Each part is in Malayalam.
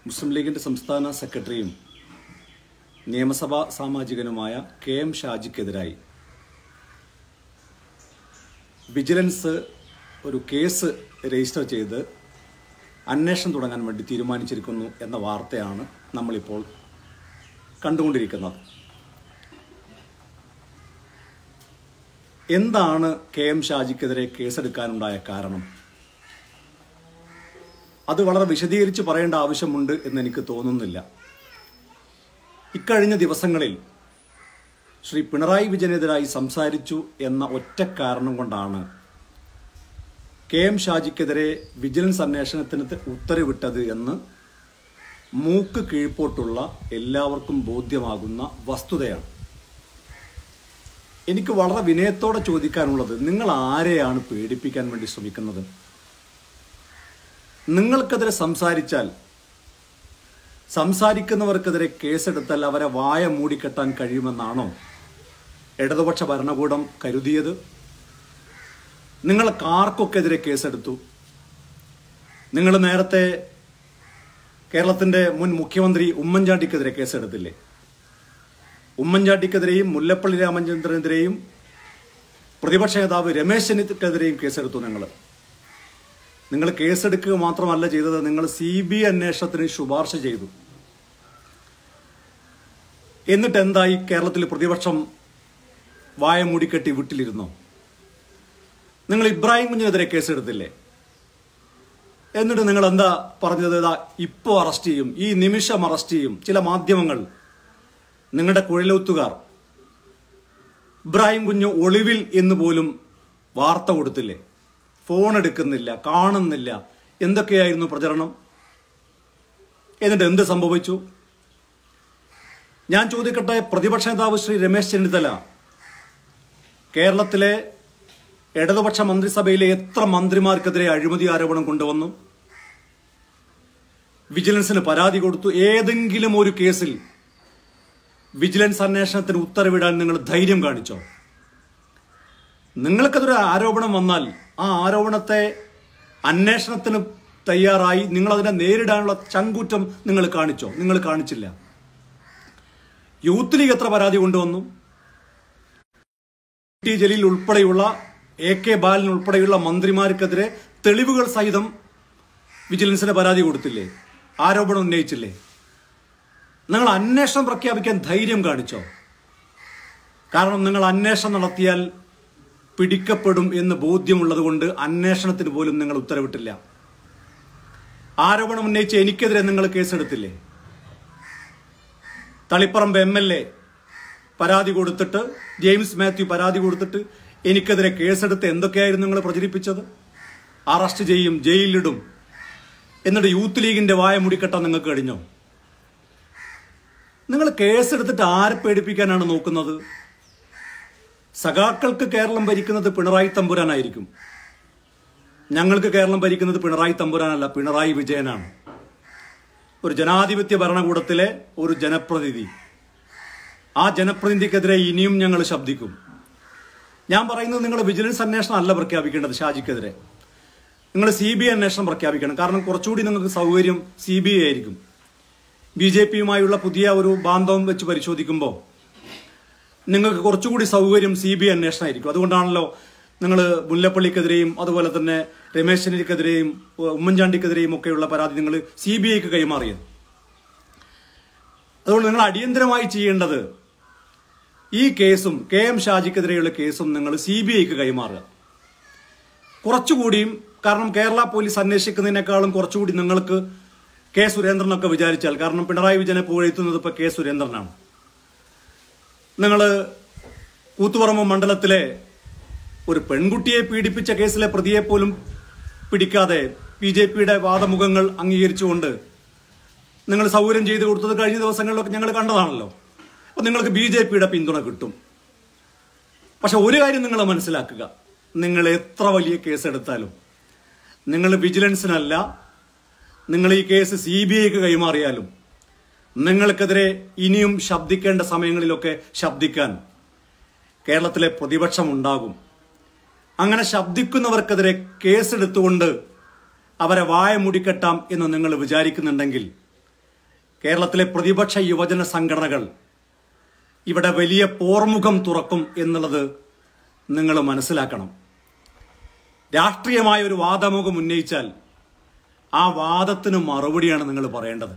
മുസ്ലിം ലീഗിന്റെ സംസ്ഥാന സെക്രട്ടറിയും നിയമസഭാ സാമാജികനുമായ കെ എം ഷാജിക്കെതിരായി വിജിലൻസ് ഒരു കേസ് രജിസ്റ്റർ ചെയ്ത് അന്വേഷണം തുടങ്ങാൻ വേണ്ടി തീരുമാനിച്ചിരിക്കുന്നു എന്ന വാർത്തയാണ് നമ്മളിപ്പോൾ കണ്ടുകൊണ്ടിരിക്കുന്നത് എന്താണ് കെ എം ഷാജിക്കെതിരെ കേസെടുക്കാനുണ്ടായ കാരണം അത് വളരെ വിശദീകരിച്ച് പറയേണ്ട ആവശ്യമുണ്ട് എന്ന് എനിക്ക് തോന്നുന്നില്ല ഇക്കഴിഞ്ഞ ദിവസങ്ങളിൽ ശ്രീ പിണറായി വിജയനെതിരായി സംസാരിച്ചു എന്ന ഒറ്റ കാരണം കൊണ്ടാണ് കെ എം ഷാജിക്കെതിരെ വിജിലൻസ് അന്വേഷണത്തിന് ഉത്തരവിട്ടത് എന്ന് മൂക്ക് കീഴ്പോട്ടുള്ള എല്ലാവർക്കും ബോധ്യമാകുന്ന വസ്തുതയാണ് എനിക്ക് വളരെ വിനയത്തോടെ ചോദിക്കാനുള്ളത് നിങ്ങൾ ആരെയാണ് പേടിപ്പിക്കാൻ വേണ്ടി ശ്രമിക്കുന്നത് നിങ്ങൾക്കെതിരെ സംസാരിച്ചാൽ സംസാരിക്കുന്നവർക്കെതിരെ കേസെടുത്താൽ അവരെ വായ മൂടിക്കെട്ടാൻ കഴിയുമെന്നാണോ ഇടതുപക്ഷ ഭരണകൂടം കരുതിയത് നിങ്ങൾ കാർക്കൊക്കെതിരെ കേസെടുത്തു നിങ്ങൾ നേരത്തെ കേരളത്തിന്റെ മുൻ മുഖ്യമന്ത്രി ഉമ്മൻചാണ്ടിക്കെതിരെ കേസെടുത്തില്ലേ ഉമ്മൻചാണ്ടിക്കെതിരെയും മുല്ലപ്പള്ളി രാമചന്ദ്രനെതിരെയും പ്രതിപക്ഷ നേതാവ് രമേശ് ചെന്നിത്തലക്കെതിരെയും കേസെടുത്തു നിങ്ങൾ നിങ്ങൾ കേസെടുക്കുക മാത്രമല്ല ചെയ്തത് നിങ്ങൾ സി ബി അന്വേഷണത്തിന് ശുപാർശ ചെയ്തു എന്നിട്ട് എന്തായി കേരളത്തിൽ പ്രതിപക്ഷം വായ മൂടിക്കെട്ടി വിട്ടിലിരുന്നോ നിങ്ങൾ ഇബ്രാഹിം കുഞ്ഞിനെതിരെ കേസെടുത്തില്ലേ എന്നിട്ട് നിങ്ങൾ എന്താ പറഞ്ഞത് ഇതാ ഇപ്പോൾ അറസ്റ്റ് ചെയ്യും ഈ നിമിഷം അറസ്റ്റ് ചെയ്യും ചില മാധ്യമങ്ങൾ നിങ്ങളുടെ കുഴലൂത്തുകാർ ഇബ്രാഹിം കുഞ്ഞ് ഒളിവിൽ എന്ന് പോലും വാർത്ത കൊടുത്തില്ലേ ഫോൺ എടുക്കുന്നില്ല കാണുന്നില്ല എന്തൊക്കെയായിരുന്നു പ്രചരണം എന്നിട്ട് എന്ത് സംഭവിച്ചു ഞാൻ ചോദിക്കട്ടെ പ്രതിപക്ഷ നേതാവ് ശ്രീ രമേശ് ചെന്നിത്തല കേരളത്തിലെ ഇടതുപക്ഷ മന്ത്രിസഭയിലെ എത്ര മന്ത്രിമാർക്കെതിരെ അഴിമതി ആരോപണം കൊണ്ടുവന്നു വിജിലൻസിന് പരാതി കൊടുത്തു ഏതെങ്കിലും ഒരു കേസിൽ വിജിലൻസ് അന്വേഷണത്തിന് ഉത്തരവിടാൻ നിങ്ങൾ ധൈര്യം കാണിച്ചോ നിങ്ങൾക്കതൊരു ആരോപണം വന്നാൽ ആ ആരോപണത്തെ അന്വേഷണത്തിന് തയ്യാറായി നിങ്ങൾ അതിനെ നേരിടാനുള്ള ചങ്കൂറ്റം നിങ്ങൾ കാണിച്ചോ നിങ്ങൾ കാണിച്ചില്ല യൂത്ത് ലീഗ് എത്ര പരാതി കൊണ്ടുവന്നു ടി ജലീൽ ഉൾപ്പെടെയുള്ള എ കെ ബാലൻ ഉൾപ്പെടെയുള്ള മന്ത്രിമാർക്കെതിരെ തെളിവുകൾ സഹിതം വിജിലൻസിന് പരാതി കൊടുത്തില്ലേ ആരോപണം ഉന്നയിച്ചില്ലേ നിങ്ങൾ അന്വേഷണം പ്രഖ്യാപിക്കാൻ ധൈര്യം കാണിച്ചോ കാരണം നിങ്ങൾ അന്വേഷണം നടത്തിയാൽ പിടിക്കപ്പെടും എന്ന് ബോധ്യമുള്ളത് കൊണ്ട് അന്വേഷണത്തിന് പോലും നിങ്ങൾ ഉത്തരവിട്ടില്ല ആരോപണം ഉന്നയിച്ച് എനിക്കെതിരെ നിങ്ങൾ കേസെടുത്തില്ലേ തളിപ്പറമ്പ് എം എൽ എ പരാതി കൊടുത്തിട്ട് ജെയിംസ് മാത്യു പരാതി കൊടുത്തിട്ട് എനിക്കെതിരെ കേസെടുത്ത് എന്തൊക്കെയായിരുന്നു നിങ്ങൾ പ്രചരിപ്പിച്ചത് അറസ്റ്റ് ചെയ്യും ജയിലിലിടും എന്നിട്ട് യൂത്ത് ലീഗിന്റെ വായ മുടിക്കെട്ടാൻ നിങ്ങൾക്ക് കഴിഞ്ഞോ നിങ്ങൾ കേസെടുത്തിട്ട് ആരെ പേടിപ്പിക്കാനാണ് നോക്കുന്നത് സഖാക്കൾക്ക് കേരളം ഭരിക്കുന്നത് പിണറായി തമ്പുരാനായിരിക്കും ഞങ്ങൾക്ക് കേരളം ഭരിക്കുന്നത് പിണറായി തമ്പുരാനല്ല പിണറായി വിജയനാണ് ഒരു ജനാധിപത്യ ഭരണകൂടത്തിലെ ഒരു ജനപ്രതിനിധി ആ ജനപ്രതിനിധിക്കെതിരെ ഇനിയും ഞങ്ങൾ ശബ്ദിക്കും ഞാൻ പറയുന്നത് നിങ്ങൾ വിജിലൻസ് അന്വേഷണം അല്ല പ്രഖ്യാപിക്കേണ്ടത് ഷാജിക്കെതിരെ നിങ്ങൾ സി ബി ഐ അന്വേഷണം പ്രഖ്യാപിക്കണം കാരണം കുറച്ചുകൂടി നിങ്ങൾക്ക് സൗകര്യം സി ബി ഐ ആയിരിക്കും ബി ജെ പിയുമായുള്ള പുതിയ ഒരു ബാന്ധവം വെച്ച് പരിശോധിക്കുമ്പോൾ നിങ്ങൾക്ക് കുറച്ചുകൂടി സൗകര്യം സി ബി ഐ അന്വേഷണമായിരിക്കും അതുകൊണ്ടാണല്ലോ നിങ്ങൾ മുല്ലപ്പള്ളിക്കെതിരെയും അതുപോലെ തന്നെ രമേശ് ചെന്നിക്കെതിരെയും ഉമ്മൻചാണ്ടിക്കെതിരെയും ഒക്കെയുള്ള പരാതി നിങ്ങൾ സി ബി ഐക്ക് കൈമാറിയത് അതുകൊണ്ട് നിങ്ങൾ അടിയന്തരമായി ചെയ്യേണ്ടത് ഈ കേസും കെ എം ഷാജിക്കെതിരെയുള്ള കേസും നിങ്ങൾ സി ബി ഐക്ക് കൈമാറുക കുറച്ചുകൂടിയും കാരണം കേരള പോലീസ് അന്വേഷിക്കുന്നതിനേക്കാളും കുറച്ചുകൂടി നിങ്ങൾക്ക് കെ സുരേന്ദ്രനൊക്കെ വിചാരിച്ചാൽ കാരണം പിണറായി വിജയനെ പുകഴ്ത്തുന്നത് ഇപ്പൊ കെ സുരേന്ദ്രനാണ് നിങ്ങൾ കൂത്തുപറമ്പ് മണ്ഡലത്തിലെ ഒരു പെൺകുട്ടിയെ പീഡിപ്പിച്ച കേസിലെ പ്രതിയെ പോലും പിടിക്കാതെ ബി ജെ പിയുടെ വാദമുഖങ്ങൾ അംഗീകരിച്ചുകൊണ്ട് നിങ്ങൾ സൗകര്യം ചെയ്തു കൊടുത്തത് കഴിഞ്ഞ ദിവസങ്ങളിലൊക്കെ ഞങ്ങൾ കണ്ടതാണല്ലോ അപ്പൊ നിങ്ങൾക്ക് ബി ജെ പിയുടെ പിന്തുണ കിട്ടും പക്ഷെ ഒരു കാര്യം നിങ്ങൾ മനസ്സിലാക്കുക നിങ്ങൾ എത്ര വലിയ കേസ് എടുത്താലും നിങ്ങൾ വിജിലൻസിനല്ല നിങ്ങൾ ഈ കേസ് സി ബി ഐക്ക് കൈമാറിയാലും നിങ്ങൾക്കെതിരെ ഇനിയും ശബ്ദിക്കേണ്ട സമയങ്ങളിലൊക്കെ ശബ്ദിക്കാൻ കേരളത്തിലെ പ്രതിപക്ഷം ഉണ്ടാകും അങ്ങനെ ശബ്ദിക്കുന്നവർക്കെതിരെ കേസെടുത്തുകൊണ്ട് അവരെ വായ മൂടിക്കെട്ടാം എന്ന് നിങ്ങൾ വിചാരിക്കുന്നുണ്ടെങ്കിൽ കേരളത്തിലെ പ്രതിപക്ഷ യുവജന സംഘടനകൾ ഇവിടെ വലിയ പോർമുഖം തുറക്കും എന്നുള്ളത് നിങ്ങൾ മനസ്സിലാക്കണം രാഷ്ട്രീയമായ ഒരു വാദമുഖം ഉന്നയിച്ചാൽ ആ വാദത്തിന് മറുപടിയാണ് നിങ്ങൾ പറയേണ്ടത്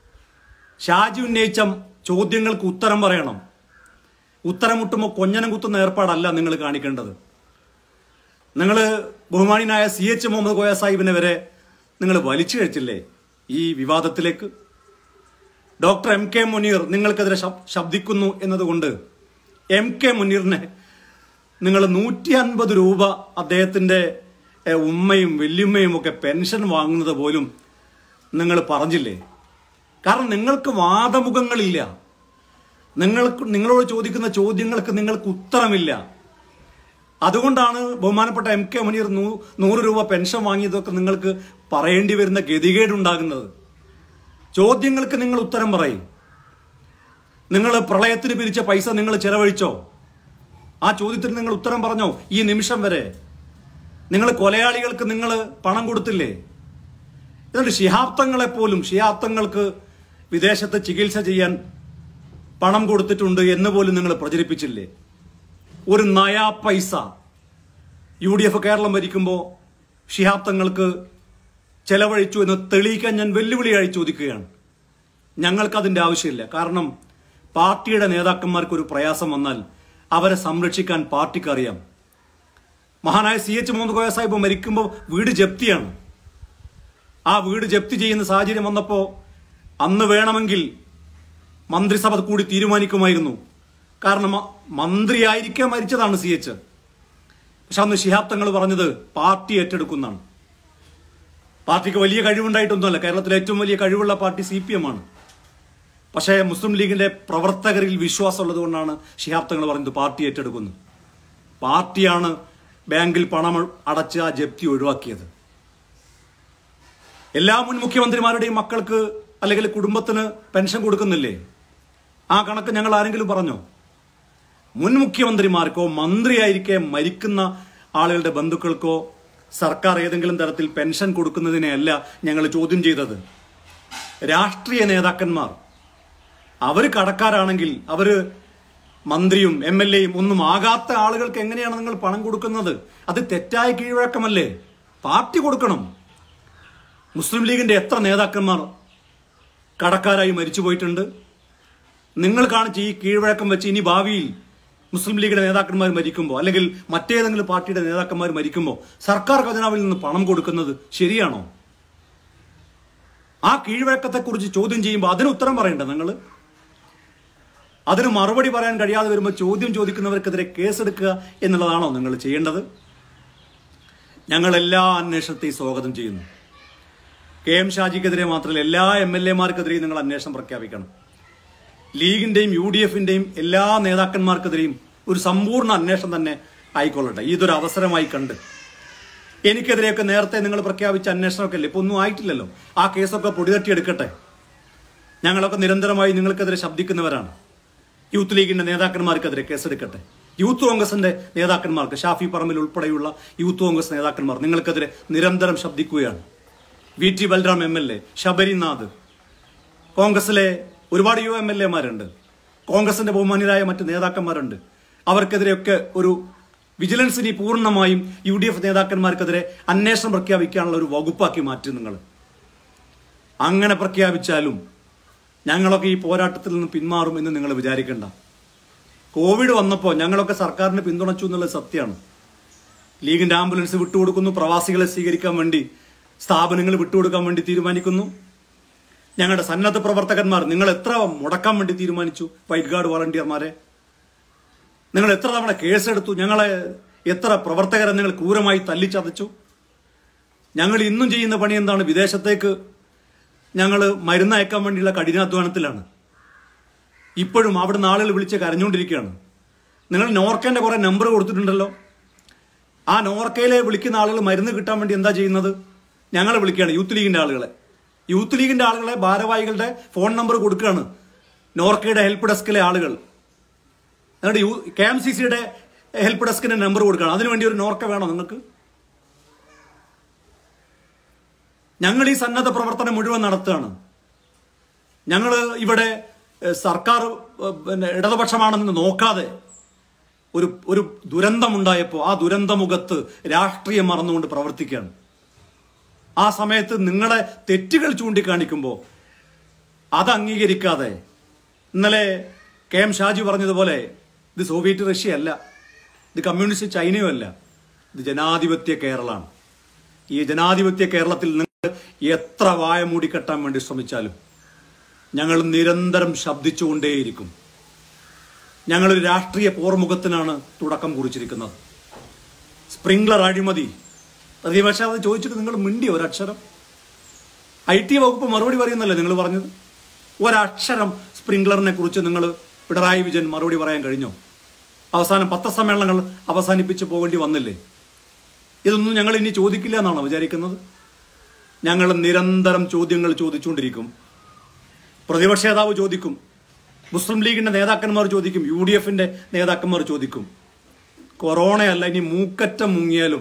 ഷാജി ഉന്നയിച്ച ചോദ്യങ്ങൾക്ക് ഉത്തരം പറയണം ഉത്തരം മുട്ടുമ്പോൾ കൊഞ്ഞനം കുത്തുന്ന ഏർപ്പാടല്ല നിങ്ങൾ കാണിക്കേണ്ടത് നിങ്ങൾ ബഹുമാനിനായ സി എച്ച് മുഹമ്മദ് കോയ സാഹിബിനെ വരെ നിങ്ങൾ വലിച്ചു കഴിച്ചില്ലേ ഈ വിവാദത്തിലേക്ക് ഡോക്ടർ എം കെ മുനീർ നിങ്ങൾക്കെതിരെ ശബ്- ശബ്ദിക്കുന്നു എന്നതുകൊണ്ട് എം കെ മുനീറിനെ നിങ്ങൾ നൂറ്റി അൻപത് രൂപ അദ്ദേഹത്തിന്റെ എ, ഉമ്മയും വല്യമ്മയും ഒക്കെ പെൻഷൻ വാങ്ങുന്നത് പോലും നിങ്ങൾ പറഞ്ഞില്ലേ കാരണം നിങ്ങൾക്ക് വാദമുഖങ്ങളില്ല നിങ്ങൾക്ക് നിങ്ങളോട് ചോദിക്കുന്ന ചോദ്യങ്ങൾക്ക് നിങ്ങൾക്ക് ഉത്തരമില്ല അതുകൊണ്ടാണ് ബഹുമാനപ്പെട്ട എം കെ മുനീർ നൂ- നൂറ് രൂപ പെൻഷൻ വാങ്ങിയതൊക്കെ നിങ്ങൾക്ക് പറയേണ്ടി വരുന്ന ഗതികേടുണ്ടാകുന്നത് ചോദ്യങ്ങൾക്ക് നിങ്ങൾ ഉത്തരം പറയും നിങ്ങൾ പ്രളയത്തിന് പിരിച്ച പൈസ നിങ്ങൾ ചെലവഴിച്ചോ ആ ചോദ്യത്തിന് നിങ്ങൾ ഉത്തരം പറഞ്ഞോ ഈ നിമിഷം വരെ നിങ്ങൾ കൊലയാളികൾക്ക് നിങ്ങൾ പണം കൊടുത്തില്ലേ എന്നിട്ട് ശിഹാബ്ദങ്ങളെ പോലും ശിഹാബ്ദങ്ങൾക്ക് വിദേശത്ത് ചികിത്സ ചെയ്യാൻ പണം കൊടുത്തിട്ടുണ്ട് എന്ന് പോലും നിങ്ങൾ പ്രചരിപ്പിച്ചില്ലേ ഒരു നയാ പൈസ യു ഡി എഫ് കേരളം ഭരിക്കുമ്പോൾ ഷിഹാബ് തങ്ങൾക്ക് ചെലവഴിച്ചു എന്ന് തെളിയിക്കാൻ ഞാൻ വെല്ലുവിളിയായി ചോദിക്കുകയാണ് ഞങ്ങൾക്കതിന്റെ ആവശ്യമില്ല കാരണം പാർട്ടിയുടെ നേതാക്കന്മാർക്ക് ഒരു പ്രയാസം വന്നാൽ അവരെ സംരക്ഷിക്കാൻ പാർട്ടിക്ക് അറിയാം മഹാനായ സി എച്ച് മുഹമ്മദ് കോയ സാഹിബ് മരിക്കുമ്പോൾ വീട് ജപ്തിയാണ് ആ വീട് ജപ്തി ചെയ്യുന്ന സാഹചര്യം വന്നപ്പോൾ അന്ന് വേണമെങ്കിൽ മന്ത്രിസഭ കൂടി തീരുമാനിക്കുമായിരുന്നു കാരണം മ- മന്ത്രിയായിരിക്കാൻ മരിച്ചതാണ് സി എച്ച് പക്ഷെ അന്ന് ശിഹാബ് തങ്ങൾ പറഞ്ഞത് പാർട്ടി ഏറ്റെടുക്കുന്നതാണ് പാർട്ടിക്ക് വലിയ കഴിവുണ്ടായിട്ടൊന്നുമല്ല കേരളത്തിലെ ഏറ്റവും വലിയ കഴിവുള്ള പാർട്ടി സി പി എം ആണ് പക്ഷേ മുസ്ലിം ലീഗിന്റെ പ്രവർത്തകരിൽ വിശ്വാസമുള്ളത് കൊണ്ടാണ് ശിഹാബ് തങ്ങൾ പറഞ്ഞത് പാർട്ടി ഏറ്റെടുക്കുന്നു പാർട്ടിയാണ് ബാങ്കിൽ പണം അടച്ച് ആ ജപ്തി ഒഴിവാക്കിയത് എല്ലാ മുൻ മുഖ്യമന്ത്രിമാരുടെയും മക്കൾക്ക് അല്ലെങ്കിൽ കുടുംബത്തിന് പെൻഷൻ കൊടുക്കുന്നില്ലേ ആ കണക്ക് ഞങ്ങൾ ആരെങ്കിലും പറഞ്ഞോ മുൻ മുഖ്യമന്ത്രിമാർക്കോ മന്ത്രിയായിരിക്കെ മരിക്കുന്ന ആളുകളുടെ ബന്ധുക്കൾക്കോ സർക്കാർ ഏതെങ്കിലും തരത്തിൽ പെൻഷൻ കൊടുക്കുന്നതിനെയല്ല ഞങ്ങൾ ചോദ്യം ചെയ്തത് രാഷ്ട്രീയ നേതാക്കന്മാർ അവര് കടക്കാരാണെങ്കിൽ അവര് മന്ത്രിയും എം എൽ എയും ഒന്നും ആകാത്ത ആളുകൾക്ക് എങ്ങനെയാണ് നിങ്ങൾ പണം കൊടുക്കുന്നത് അത് തെറ്റായ കീഴ്വഴക്കമല്ലേ പാർട്ടി കൊടുക്കണം മുസ്ലിം ലീഗിന്റെ എത്ര നേതാക്കന്മാർ കടക്കാരായി മരിച്ചു പോയിട്ടുണ്ട് നിങ്ങൾ കാണിച്ച ഈ കീഴ്വഴക്കം വെച്ച് ഇനി ഭാവിയിൽ മുസ്ലിം ലീഗിന്റെ നേതാക്കന്മാർ മരിക്കുമ്പോൾ അല്ലെങ്കിൽ മറ്റേതെങ്കിലും പാർട്ടിയുടെ നേതാക്കന്മാർ മരിക്കുമ്പോൾ സർക്കാർ ഖജനാവിൽ നിന്ന് പണം കൊടുക്കുന്നത് ശരിയാണോ ആ കീഴ്വഴക്കത്തെക്കുറിച്ച് ചോദ്യം ചെയ്യുമ്പോൾ അതിന് ഉത്തരം പറയണ്ട നിങ്ങൾ അതിന് മറുപടി പറയാൻ കഴിയാതെ വരുമ്പോൾ ചോദ്യം ചോദിക്കുന്നവർക്കെതിരെ കേസെടുക്കുക എന്നുള്ളതാണോ നിങ്ങൾ ചെയ്യേണ്ടത് ഞങ്ങൾ എല്ലാ അന്വേഷണത്തെയും സ്വാഗതം ചെയ്യുന്നു കെ എം ഷാജിക്കെതിരെ മാത്രമല്ല എല്ലാ എം എൽ എമാർക്കെതിരെയും നിങ്ങൾ അന്വേഷണം പ്രഖ്യാപിക്കണം ലീഗിന്റെയും യു ഡി എഫിന്റെയും എല്ലാ നേതാക്കന്മാർക്കെതിരെയും ഒരു സമ്പൂർണ്ണ അന്വേഷണം തന്നെ ആയിക്കൊള്ളട്ടെ ഇതൊരു അവസരമായി കണ്ട് എനിക്കെതിരെയൊക്കെ നേരത്തെ നിങ്ങൾ പ്രഖ്യാപിച്ച അന്വേഷണമൊക്കെ അല്ലേ ഇപ്പൊ ഒന്നും ആയിട്ടില്ലല്ലോ ആ കേസൊക്കെ പൊടിതട്ടിയെടുക്കട്ടെ ഞങ്ങളൊക്കെ നിരന്തരമായി നിങ്ങൾക്കെതിരെ ശബ്ദിക്കുന്നവരാണ് യൂത്ത് ലീഗിന്റെ നേതാക്കന്മാർക്കെതിരെ കേസെടുക്കട്ടെ യൂത്ത് കോൺഗ്രസിന്റെ നേതാക്കന്മാർക്ക് ഷാഫി പറമ്പിൽ ഉൾപ്പെടെയുള്ള യൂത്ത് കോൺഗ്രസ് നേതാക്കന്മാർ നിങ്ങൾക്കെതിരെ നിരന്തരം ശബ്ദിക്കുകയാണ് V T Balram M L A Sabarinath കോൺഗ്രസിലെ ഒരുപാട് യുവ എം എൽ എമാരുണ്ട് കോൺഗ്രസിന്റെ ബഹുമാന്യരായ മറ്റ് നേതാക്കന്മാരുണ്ട് അവർക്കെതിരെയൊക്കെ ഒരു വിജിലൻസ് ഇനി പൂർണ്ണമായും യു ഡി എഫ് നേതാക്കന്മാർക്കെതിരെ അന്വേഷണം പ്രഖ്യാപിക്കാനുള്ള ഒരു വകുപ്പാക്കി മാറ്റി നിങ്ങൾ അങ്ങനെ പ്രഖ്യാപിച്ചാലും ഞങ്ങളൊക്കെ ഈ പോരാട്ടത്തിൽ നിന്ന് പിന്മാറും എന്ന് നിങ്ങൾ വിചാരിക്കണ്ട കോവിഡ് വന്നപ്പോൾ ഞങ്ങളൊക്കെ സർക്കാരിനെ പിന്തുണച്ചു എന്നുള്ളത് സത്യമാണ് ലീഗിന്റെ ആംബുലൻസ് വിട്ടുകൊടുക്കുന്നു പ്രവാസികളെ സ്വീകരിക്കാൻ വേണ്ടി സ്ഥാപനങ്ങൾ വിട്ടുകൊടുക്കാൻ വേണ്ടി തീരുമാനിക്കുന്നു ഞങ്ങളുടെ സന്നദ്ധ പ്രവർത്തകന്മാർ നിങ്ങൾ എത്ര മുടക്കാൻ വേണ്ടി തീരുമാനിച്ചു വൈറ്റ് ഗാർഡ് വളണ്ടിയർമാരെ നിങ്ങൾ എത്ര തവണ കേസെടുത്തു ഞങ്ങളെ എത്ര പ്രവർത്തകരെ നിങ്ങൾ ക്രൂരമായി തല്ലിച്ചതച്ചു ഞങ്ങൾ ഇന്നും ചെയ്യുന്ന പണി എന്താണ് വിദേശത്തേക്ക് ഞങ്ങൾ മരുന്ന് അയക്കാൻ വേണ്ടിയുള്ള കഠിനാധ്വാനത്തിലാണ് ഇപ്പോഴും അവിടുന്ന് ആളുകൾ വിളിച്ച് കരഞ്ഞുകൊണ്ടിരിക്കുകയാണ് നിങ്ങൾ നോർക്കന്റെ കുറെ നമ്പർ കൊടുത്തിട്ടുണ്ടല്ലോ ആ നോർക്കയിലെ വിളിക്കുന്ന ആളുകൾ മരുന്ന് കിട്ടാൻ വേണ്ടി എന്താ ചെയ്യുന്നത് ഞങ്ങളെ വിളിക്കുകയാണ് യൂത്ത് ലീഗിന്റെ ആളുകളെ യൂത്ത് ലീഗിന്റെ ആളുകളെ ഭാരവാഹികളുടെ ഫോൺ നമ്പർ കൊടുക്കുകയാണ് നോർക്കയുടെ ഹെൽപ്പ് ഡെസ്കിലെ ആളുകൾ എന്നിട്ട് യു കെ എം സി സിയുടെ ഹെൽപ്പ് ഡെസ്കിന്റെ നമ്പർ കൊടുക്കണം അതിനുവേണ്ടി ഒരു നോർക്ക വേണോ നിങ്ങൾക്ക് ഞങ്ങൾ ഈ സന്നദ്ധ പ്രവർത്തനം മുഴുവൻ നടത്തുകയാണ് ഞങ്ങൾ ഇവിടെ ഏഹ്, സർക്കാർ ഏഹ്, പിന്നെ ഇടതുപക്ഷമാണെന്ന് നോക്കാതെ ഒരു ഒരു ദുരന്തമുണ്ടായപ്പോൾ ആ ദുരന്തമുഖത്ത് രാഷ്ട്രീയം മറന്നുകൊണ്ട് പ്രവർത്തിക്കുകയാണ് ആ സമയത്ത് നിങ്ങളെ തെറ്റുകൾ ചൂണ്ടിക്കാണിക്കുമ്പോൾ അത് അംഗീകരിക്കാതെ ഇന്നലെ കെ എം ഷാജി പറഞ്ഞതുപോലെ ഇത് സോവിയറ്റ് റഷ്യ അല്ല ഇത് കമ്മ്യൂണിസ്റ്റ് ചൈനയും അല്ല ഇത് ജനാധിപത്യ കേരളമാണ് ഈ ജനാധിപത്യ കേരളത്തിൽ നിങ്ങൾ എത്ര വായ മൂടിക്കെട്ടാൻ വേണ്ടി ശ്രമിച്ചാലും ഞങ്ങൾ നിരന്തരം ശബ്ദിച്ചുകൊണ്ടേയിരിക്കും ഞങ്ങളൊരു രാഷ്ട്രീയ പോർമുഖത്തിനാണ് തുടക്കം കുറിച്ചിരിക്കുന്നത് സ്പ്രിംഗ്ലർ അഴിമതി പ്രതിപക്ഷ അത് ചോദിച്ചിട്ട് നിങ്ങൾ മിണ്ടിയോ ഒരക്ഷരം ഐ ടി വകുപ്പ് മറുപടി പറയുന്നല്ലേ നിങ്ങൾ പറഞ്ഞത് ഒരക്ഷരം സ്പ്രിംഗ്ലറിനെ കുറിച്ച് നിങ്ങൾ പിണറായി വിജയൻ മറുപടി പറയാൻ കഴിഞ്ഞോ അവസാനം പത്രസമ്മേളനങ്ങൾ അവസാനിപ്പിച്ച് പോകേണ്ടി വന്നില്ലേ ഇതൊന്നും ഞങ്ങൾ ഇനി ചോദിക്കില്ല എന്നാണോ വിചാരിക്കുന്നത് ഞങ്ങൾ നിരന്തരം ചോദ്യങ്ങൾ ചോദിച്ചുകൊണ്ടിരിക്കും പ്രതിപക്ഷ നേതാവ് ചോദിക്കും മുസ്ലിം ലീഗിന്റെ നേതാക്കന്മാർ ചോദിക്കും യു ഡി എഫിന്റെ നേതാക്കന്മാർ ചോദിക്കും കൊറോണയല്ല ഇനി മൂക്കറ്റം മുങ്ങിയാലും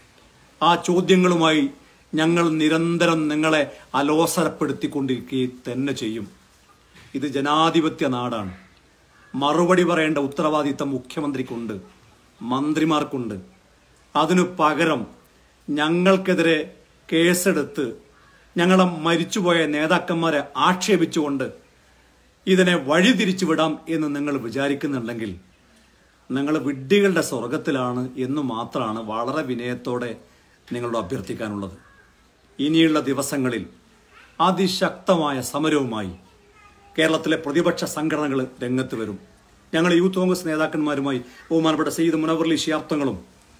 ആ ചോദ്യങ്ങളുമായി ഞങ്ങൾ നിരന്തരം നിങ്ങളെ അലോസരപ്പെടുത്തിക്കൊണ്ടിരിക്കുക തന്നെ ചെയ്യും ഇത് ജനാധിപത്യ നാടാണ് മറുപടി പറയേണ്ട ഉത്തരവാദിത്തം മുഖ്യമന്ത്രിക്കുണ്ട് മന്ത്രിമാർക്കുണ്ട് അതിനു പകരം ഞങ്ങൾക്കെതിരെ കേസെടുത്ത് ഞങ്ങളെ മരിച്ചുപോയ നേതാക്കന്മാരെ ആക്ഷേപിച്ചുകൊണ്ട് ഇതിനെ വഴിതിരിച്ചു വിടാം എന്ന് നിങ്ങൾ വിചാരിക്കുന്നുണ്ടെങ്കിൽ നിങ്ങൾ വിഡ്ഢികളുടെ സ്വർഗത്തിലാണ് എന്ന് മാത്രമാണ് വളരെ വിനയത്തോടെ നിങ്ങളോട് അഭ്യർത്ഥിക്കാനുള്ളത് ഇനിയുള്ള ദിവസങ്ങളിൽ അതിശക്തമായ സമരവുമായി കേരളത്തിലെ പ്രതിപക്ഷ സംഘടനകൾ രംഗത്ത് വരും ഞങ്ങൾ യൂത്ത് കോൺഗ്രസ് നേതാക്കന്മാരുമായി ബഹുമാനപ്പെട്ട സെയ്ദ് മുനവർലി ഷിയാബ്ദങ്ങളും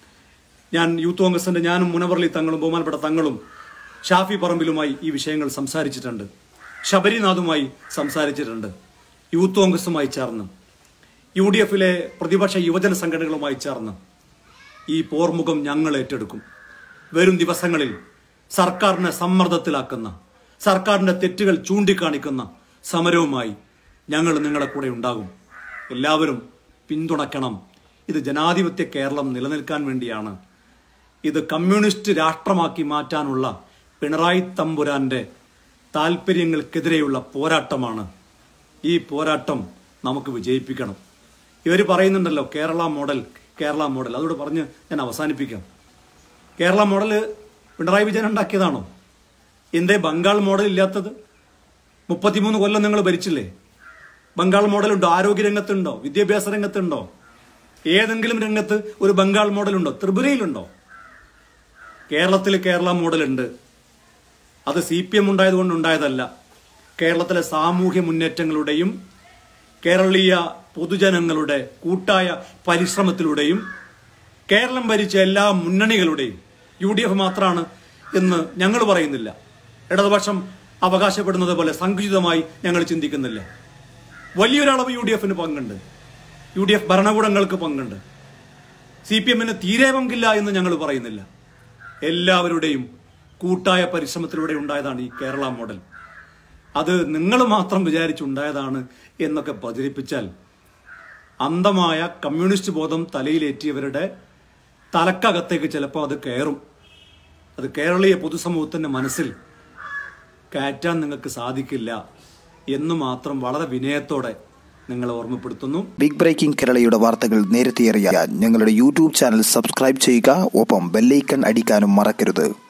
ഞാൻ യൂത്ത് കോൺഗ്രസിന്റെ ഞാനും മുനവർലി തങ്ങളും ബഹുമാനപ്പെട്ട തങ്ങളും ഷാഫി പറമ്പിലുമായി ഈ വിഷയങ്ങൾ സംസാരിച്ചിട്ടുണ്ട് ശബരിനാഥുമായി സംസാരിച്ചിട്ടുണ്ട് യൂത്ത് കോൺഗ്രസുമായി ചേർന്ന് യു ഡി എഫിലെ പ്രതിപക്ഷ യുവജന സംഘടനകളുമായി ചേർന്ന് ഈ പോർമുഖം ഞങ്ങൾ ഏറ്റെടുക്കും വരും ദിവസങ്ങളിൽ സർക്കാരിനെ സമ്മർദ്ദത്തിലാക്കുന്ന സർക്കാരിന്റെ തെറ്റുകൾ ചൂണ്ടിക്കാണിക്കുന്ന സമരവുമായി ഞങ്ങൾ നിങ്ങളുടെ കൂടെ ഉണ്ടാകും എല്ലാവരും പിന്തുണയ്ക്കണം ഇത് ജനാധിപത്യ കേരളം നിലനിൽക്കാൻ വേണ്ടിയാണ് ഇത് കമ്മ്യൂണിസ്റ്റ് രാഷ്ട്രമാക്കി മാറ്റാനുള്ള പിണറായി തമ്പുരാന്റെ താല്പര്യങ്ങൾക്കെതിരെയുള്ള പോരാട്ടമാണ് ഈ പോരാട്ടം നമുക്ക് വിജയിപ്പിക്കണം ഇവർ പറയുന്നുണ്ടല്ലോ കേരള മോഡൽ കേരള മോഡൽ അതോട് പറഞ്ഞ് ഞാൻ അവസാനിപ്പിക്കാം കേരള മോഡൽ പിണറായി വിജയൻ ഉണ്ടാക്കിയതാണോ എന്തേ ബംഗാൾ മോഡൽ ഇല്ലാത്തത് മുപ്പത്തിമൂന്ന് കൊല്ലം നിങ്ങൾ ഭരിച്ചില്ലേ ബംഗാൾ മോഡലുണ്ടോ ആരോഗ്യ രംഗത്തുണ്ടോ വിദ്യാഭ്യാസ രംഗത്തുണ്ടോ ഏതെങ്കിലും രംഗത്ത് ഒരു ബംഗാൾ മോഡലുണ്ടോ ത്രിപുരയിലുണ്ടോ കേരളത്തിൽ കേരള മോഡലുണ്ട് അത് സി പി എം ഉണ്ടായതുകൊണ്ട് ഉണ്ടായതല്ല കേരളത്തിലെ സാമൂഹ്യ മുന്നേറ്റങ്ങളുടെയും കേരളീയ പൊതുജനങ്ങളുടെ കൂട്ടായ പരിശ്രമത്തിലൂടെയും കേരളം ഭരിച്ച എല്ലാ മുന്നണികളുടെയും യു ഡി എഫ് മാത്രമാണ് എന്ന് ഞങ്ങൾ പറയുന്നില്ല ഇടതുപക്ഷം അവകാശപ്പെടുന്നത് പോലെ സങ്കുചിതമായി ഞങ്ങൾ ചിന്തിക്കുന്നില്ല വലിയൊരളവ് യു ഡി എഫിന് പങ്കുണ്ട് യു ഡി എഫ് ഭരണകൂടങ്ങൾക്ക് പങ്കുണ്ട് സി പി എമ്മിന് തീരെ പങ്കില്ല എന്ന് ഞങ്ങൾ പറയുന്നില്ല എല്ലാവരുടെയും കൂട്ടായ പരിശ്രമത്തിലൂടെ ഉണ്ടായതാണ് ഈ കേരള മോഡൽ അത് നിങ്ങൾ മാത്രം വിചാരിച്ചുണ്ടായതാണ് എന്നൊക്കെ പ്രചരിപ്പിച്ചാൽ അന്ധമായ കമ്മ്യൂണിസ്റ്റ് ബോധം തലയിലേറ്റിയവരുടെ തലക്കകത്തേക്ക് ചിലപ്പോൾ അത് കയറും അത് കേരളീയ പൊതുസമൂഹത്തിന്റെ മനസ്സിൽ കയറ്റാൻ നിങ്ങൾക്ക് സാധിക്കില്ല എന്ന് മാത്രം വളരെ വിനയത്തോടെ നിങ്ങളെ ഓർമ്മപ്പെടുത്തുന്നു ബിഗ് ബ്രേക്കിംഗ് കേരളയുടെ വാർത്തകൾ നേരത്തെ അറിയാൻ ഞങ്ങളുടെ യൂട്യൂബ് ചാനൽ സബ്സ്ക്രൈബ് ചെയ്യുക ഒപ്പം ബെല്ലൈക്കൺ അടിക്കാനും മറക്കരുത്